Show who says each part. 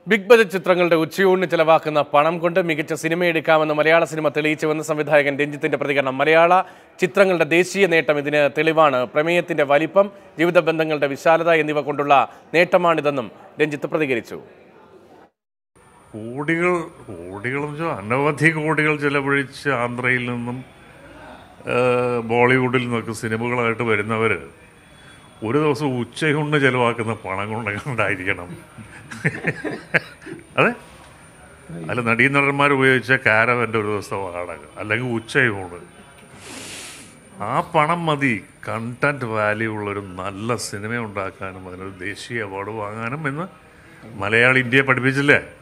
Speaker 1: big budget ചിത്രങ്ങളുടെ ഉച്ചയൂണിന് ചെലവാക്കുന്ന പണം കൊണ്ട് മികച്ച സിനിമ എടുക്കാമെന്ന് മലയാള സിനിമ തെളിയിച്ചുവെന്ന് സംവിധായകൻ രഞ്ജിത്തിന്റെ പ്രതികരണം മലയാള ചിത്രങ്ങളുടെ ദേശീയ നേട്ടം ഇതിന് തെളിവാണ് പ്രമേയത്തിന്റെ വലിപ്പം ജീവിത ബന്ധങ്ങളുടെ വിശാലത എന്നിവ കൊണ്ടുള്ള നേട്ടമാണിതെന്നും രഞ്ജിത്ത് പ്രതികരിച്ചു
Speaker 2: കോടികൾ കോടികളെന്ന് വെച്ചാൽ അനവധി കോടികൾ ചെലവഴിച്ച് ആന്ധ്രയിൽ നിന്നും ആ, ബോളിവുഡിൽ നിന്നൊക്കെ സിനിമകളായിട്ട് വരുന്നവർ ഒരു ദിവസം ഉച്ചകൊണ്ട് ചെലവാക്കുന്ന പണം കൊണ്ട് കൊണ്ടായിരിക്കണം അതെ അല്ല നടീനടന്മാർ ഉപയോഗിച്ച കാരവൻ്റെ ഒരു ദിവസത്തെ വാടക അല്ലെങ്കിൽ ഉച്ചയൂണ് ആ പണം മതി കണ്ടന്റ് വാല്യൂ ഉള്ളൊരു നല്ല സിനിമ ഉണ്ടാക്കാനും അതിനൊരു ദേശീയ അവാർഡ് വാങ്ങാനും എന്ന് മലയാളി ഇന്ത്യയെ പഠിപ്പിച്ചില്ലേ